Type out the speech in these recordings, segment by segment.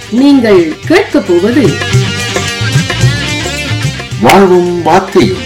நீங்கள் கேட்கப் போவது வாழ்வும் வார்த்தையும்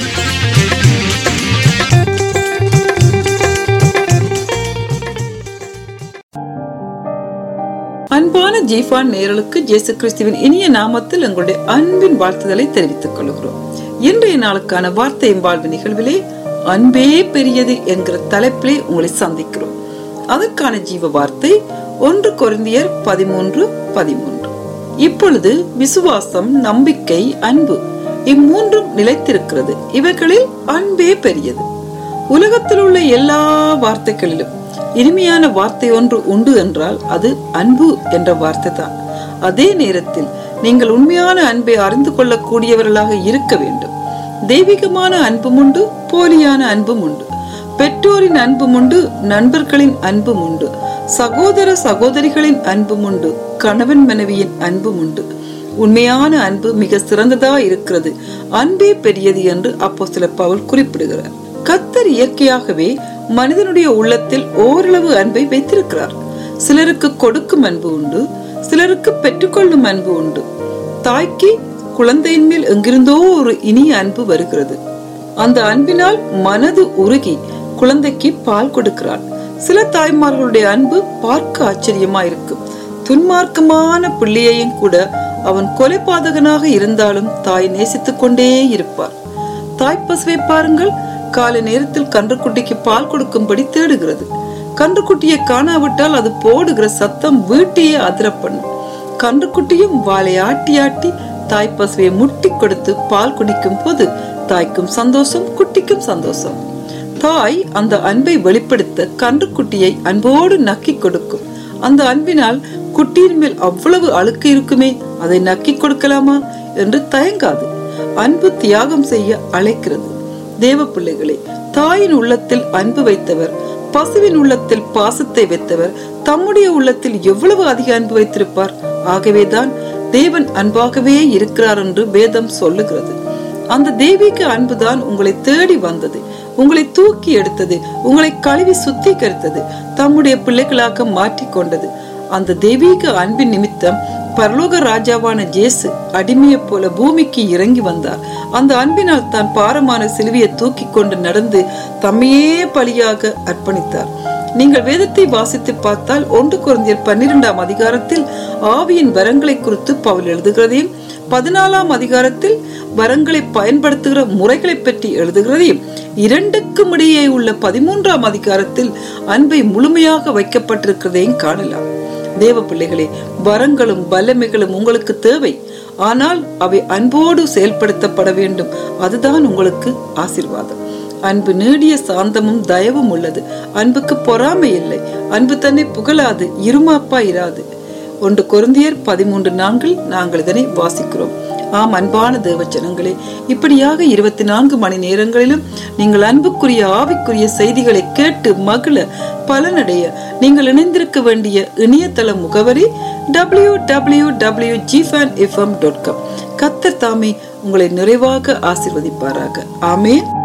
அன்பான ஜீஃபான் நேயர்களுக்கு இயேசு கிறிஸ்துவின் இனிய நாமத்தில் எங்களுடைய அன்பின் வாழ்த்துதலை தெரிவித்துக் கொள்கிறோம் இன்றைய நாளுக்கான வார்த்தையும் வாழ்வு நிகழ்விலே அன்பே பெரியது என்கிற தலைப்பிலே உங்களை சந்திக்கிறோம் அதற்கான ஜீவ வார்த்தை ஒன்று கொரிந்தியர் பதிமூன்று பதிமூன்று இப்பொழுது விசுவாசம் நம்பிக்கை அன்பு இம்மூன்றும் நிலைத்திருக்கிறது இவைகளில் அன்பே பெரியது உலகத்தில் உள்ள எல்லா வார்த்தைகளிலும் இனிமையான வார்த்தை ஒன்று உண்டு என்றால் அது அன்பு என்ற வார்த்தை தான் அதே நேரத்தில் நீங்கள் உண்மையான அன்பை அறிந்து கொள்ளக்கூடியவர்களாக இருக்க வேண்டும் தெய்வீகமான அன்பும் உண்டு போலியான அன்பும் உண்டு பெற்றோரின் அன்பும் உண்டு நண்பர்களின் அன்பும் உண்டு சகோதர சகோதரிகளின் அன்பும் உண்டு கணவன் மனைவியின் அன்பும் உண்டு உண்மையான அன்பு மிக சிறந்ததா இருக்கிறது அன்பே பெரியது என்று அப்போ சில பவுல் குறிப்பிடுகிறார் கத்தர் இயற்கையாகவே மனிதனுடைய உள்ளத்தில் ஓரளவு அன்பை வைத்திருக்கிறார் சிலருக்கு கொடுக்கும் அன்பு உண்டு சிலருக்கு பெற்றுக்கொள்ளும் அன்பு உண்டு தாய்க்கு குழந்தையின் மேல் எங்கிருந்தோ ஒரு இனிய அன்பு வருகிறது அந்த அன்பினால் மனது உருகி குழந்தைக்கு பால் கொடுக்கிறாள் சில தாய்மார்களுடைய அன்பு பார்க்க ஆச்சரியமா இருக்கும் துன்மார்க்கமான பிள்ளையையும் கூட அவன் கொலைபாதகனாக இருந்தாலும் தாய் நேசித்துக் கொண்டே இருப்பார் தாய் பசுவை பாருங்கள் காலை நேரத்தில் கன்றுக்குட்டிக்கு பால் கொடுக்கும்படி தேடுகிறது கன்றுக்குட்டியை காணாவிட்டால் அது போடுகிற சத்தம் வீட்டையே அதிர பண்ணும் கன்றுக்குட்டியும் வாளை ஆட்டி ஆட்டி தாய் பசுவை முட்டி கொடுத்து பால் குடிக்கும் போது தாய்க்கும் சந்தோஷம் குட்டிக்கும் சந்தோஷம் தாய் அந்த அன்பை வெளிப்படுத்த கன்றுக்குட்டியை அன்போடு நக்கி கொடுக்கும் அந்த அன்பினால் குட்டியின் மேல் அவ்வளவு அழுக்கு இருக்குமே அதை நக்கி கொடுக்கலாமா என்று தயங்காது அன்பு தியாகம் செய்ய அழைக்கிறது தேவ பிள்ளைகளே தாயின் உள்ளத்தில் அன்பு வைத்தவர் பசுவின் உள்ளத்தில் பாசத்தை வைத்தவர் தம்முடைய உள்ளத்தில் எவ்வளவு அதிக அன்பு வைத்திருப்பார் ஆகவேதான் தேவன் அன்பாகவே இருக்கிறார் என்று வேதம் சொல்லுகிறது அந்த தெய்வீக அன்புதான் உங்களை தேடி வந்தது உங்களை தூக்கி எடுத்தது உங்களை கழுவி சுத்திகரித்தது தம்முடைய பிள்ளைகளாக மாற்றிக்கொண்டது அந்த தெய்வீக அன்பின் நிமித்தம் பரலோக ராஜாவான ஜேசு அடிமையை போல பூமிக்கு இறங்கி வந்தார் அந்த அன்பினால் தான் பாரமான சிலுவையை தூக்கி கொண்டு நடந்து தம்மையே பலியாக அர்ப்பணித்தார் நீங்கள் வேதத்தை வாசித்து பார்த்தால் ஒன்று குழந்தையர் பன்னிரெண்டாம் அதிகாரத்தில் ஆவியின் வரங்களை குறித்து பவுல் எழுதுகிறதையும் பதினாலாம் அதிகாரத்தில் வரங்களை பயன்படுத்துகிற முறைகளை பற்றி எழுதுகிறதையும் இரண்டுக்கும் இடையே உள்ள பதிமூன்றாம் அதிகாரத்தில் அன்பை முழுமையாக வைக்கப்பட்டிருக்கிறதையும் காணலாம் தேவ பிள்ளைகளே வரங்களும் வல்லமைகளும் உங்களுக்கு தேவை ஆனால் அவை அன்போடு செயல்படுத்தப்பட வேண்டும் அதுதான் உங்களுக்கு ஆசிர்வாதம் அன்பு நீடிய சாந்தமும் தயவும் உள்ளது அன்புக்கு பொறாமை இல்லை அன்பு தன்னை புகழாது இருமாப்பா இராது ஒன்று கொருந்தியர் பதிமூன்று நான்கில் நாங்கள் இதனை வாசிக்கிறோம் ஆம் அன்பான தேவ ஜனங்களே இப்படியாக இருபத்தி நான்கு மணி நேரங்களிலும் நீங்கள் அன்புக்குரிய ஆவிக்குரிய செய்திகளை கேட்டு மகிழ பலனடைய நீங்கள் இணைந்திருக்க வேண்டிய இணையதள முகவரி டபிள்யூ டபிள்யூ டபிள்யூ ஜிஃபேன் எஃப்எம் டாட் காம் கத்தர் தாமே உங்களை நிறைவாக ஆசிர்வதிப்பாராக ஆமேன்